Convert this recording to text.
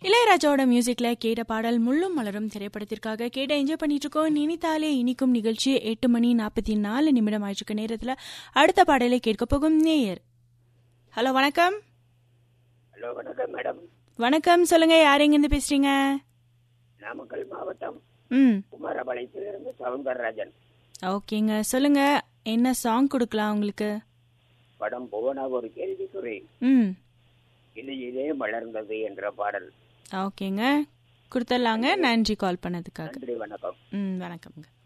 இளையராஜாவோட மியூசிக்ல கேட்ட பாடல் முள்ளும் மலரும் திரைப்படத்திற்காக கேட்ட என்ஜாய் பண்ணிட்டு இருக்கோம் நினைத்தாலே இனிக்கும் நிகழ்ச்சி எட்டு மணி நாற்பத்தி நாலு நிமிடம் ஆயிட்டு நேரத்துல அடுத்த பாடலை கேட்க போகும் நேயர் ஹலோ வணக்கம் ஹலோ வணக்கம் மேடம் வணக்கம் சொல்லுங்க யார் எங்கிருந்து பேசுறீங்க நாமக்கல் மாவட்டம் ம் குமாரபாளையத்திலிருந்து சவுந்தரராஜன் ஓகேங்க சொல்லுங்க என்ன சாங் கொடுக்கலாம் உங்களுக்கு படம் புவனா ஒரு கேள்விக்குறி ம் இலையிலே மலர்ந்தது என்ற பாடல் ஓகேங்க கொடுத்துடலாங்க நன்றி கால் பண்ணதுக்காக நன்றி வணக்கம் ம் வணக்கம்ங்க